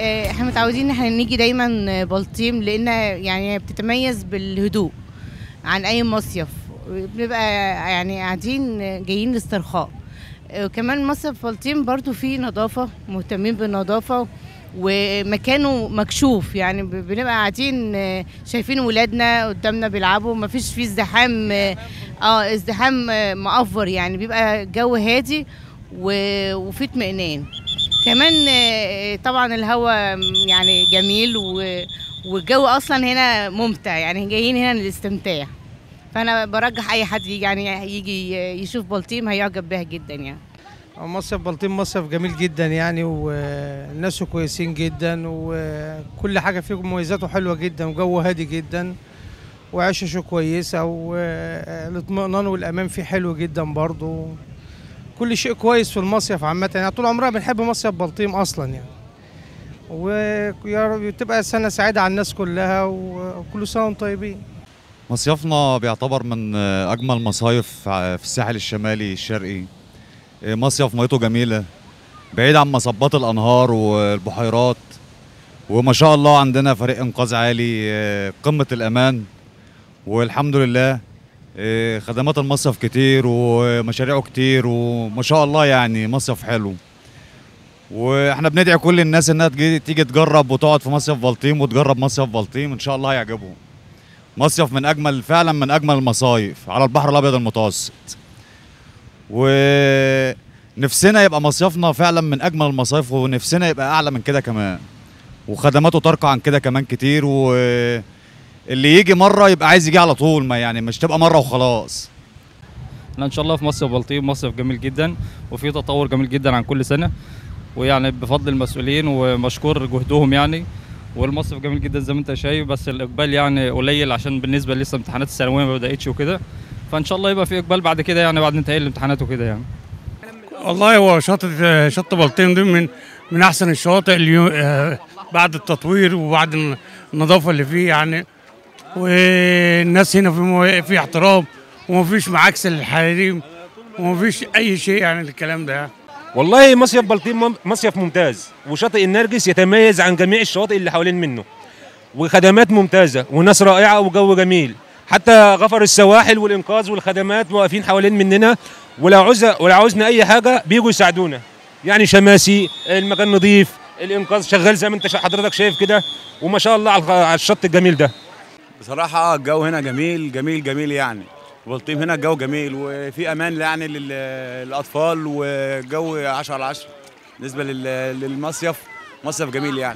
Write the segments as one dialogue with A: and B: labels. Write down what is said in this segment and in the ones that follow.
A: آه، احنا متعودين ان احنا نيجي دايما بلطيم لان يعني بتتميز بالهدوء عن اي مصيف بنبقى يعني قاعدين جايين لاسترخاء آه، وكمان مصيف بلطيم برضو فيه نظافة مهتمين بالنظافة ومكانه مكشوف يعني ب- بنبقى قاعدين آه، شايفين ولادنا قدامنا بيلعبوا مفيش فيه ازدحام اه آه، ازدحام آه، مأفور يعني بيبقى جو هادي و- وفيه اطمئنان كمان آه، طبعا الهواء يعني جميل و- والجو اصلا هنا ممتع يعني جايين هنا للاستمتاع فانا برجح اي حد يجي يعني يجي يشوف بلطيم هيعجب بها جدا يعني
B: مصيف بلطيم مصيف جميل جدا يعني والناس كويسين جدا وكل حاجة فيه مميزاته حلوة جدا وجو هادي جدا وعششه كويسة والاطمئنان والأمان فيه حلو جدا برضو كل شيء كويس في المصيف عامة يعني طول عمرنا بنحب مصيف بلطيم أصلا يعني ويا رب تبقى سنة سعيدة على الناس كلها وكل سنة وانتم طيبين
C: مصيفنا بيعتبر من أجمل مصايف في الساحل الشمالي الشرقي مصيف ميته جميلة بعيد عن مصبات الأنهار والبحيرات وما شاء الله عندنا فريق إنقاذ عالي قمة الأمان والحمد لله خدمات المصيف كتير ومشاريعه كتير وما شاء الله يعني مصيف حلو واحنا بندعي كل الناس انها تجي تيجي تجرب وتقعد في مصيف بلطيم وتجرب مصيف بلطيم ان شاء الله هيعجبهم مصيف من اجمل فعلا من اجمل المصايف على البحر الابيض المتوسط ونفسنا يبقى مصيفنا فعلا من اجمل المصايف ونفسنا يبقى اعلى من كده كمان وخدماته ترقى عن كده كمان كتير واللي يجي مره يبقى عايز يجي على طول ما يعني مش تبقى مره وخلاص
D: لا ان شاء الله في مصيف بلطيم مصيف جميل جدا وفي تطور جميل جدا عن كل سنه ويعني بفضل المسؤولين ومشكور جهدهم يعني والمصيف جميل جدا زي ما انت شايف بس الاقبال يعني قليل عشان بالنسبه لسه امتحانات الثانويه ما بداتش وكده فان شاء الله يبقى في اقبال بعد كده يعني بعد انتهاء الامتحانات وكده يعني
E: والله هو شاطئ شط بلطيم ده من من احسن الشواطئ اليوم آه، بعد التطوير وبعد النظافه اللي فيه يعني والناس هنا في مو- في احترام ومفيش معاكسه للحريم ومفيش اي شيء يعني الكلام ده يعني.
F: والله مصيف بلطيم مم- مصيف ممتاز وشاطئ النرجس يتميز عن جميع الشواطئ اللي حوالين منه وخدمات ممتازة وناس رائعة وجو جميل حتى غفر السواحل والإنقاذ والخدمات واقفين حوالين مننا ولو عوز ولو عاوزنا أي حاجة بيجوا يساعدونا يعني شماسي المكان نظيف الإنقاذ شغال زي ما أنت شا- حضرتك شايف كده وما شاء الله على الخ- على الشط الجميل ده
G: بصراحة الجو هنا جميل جميل جميل يعني بلطيم هنا الجو جميل وفي أمان يعني لل- للأطفال وجو 10 على 10 بالنسبة لل- للمصيف مصيف جميل يعني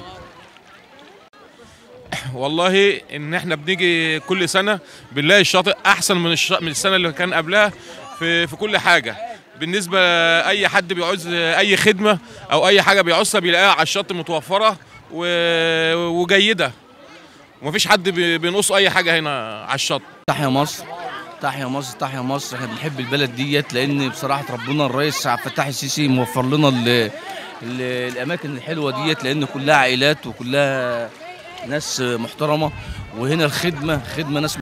H: والله ان احنا بنيجي كل سنه بنلاقي الشاطئ احسن من الش... من السنه اللي كان قبلها في في كل حاجه بالنسبه اي حد بيعوز اي خدمه او اي حاجه بيعوزها بيلاقيها على الشط متوفره و... وجيده ومفيش حد بي- بينقصه اي حاجه هنا على الشط
I: تحيا مصر تحيا مصر تحيا مصر احنا بنحب البلد ديت لان بصراحه ربنا الرئيس عبد الفتاح السيسي موفر لنا ال ال الاماكن الحلوه ديت لان كلها عائلات وكلها ناس محترمه وهنا الخدمه خدمه ناس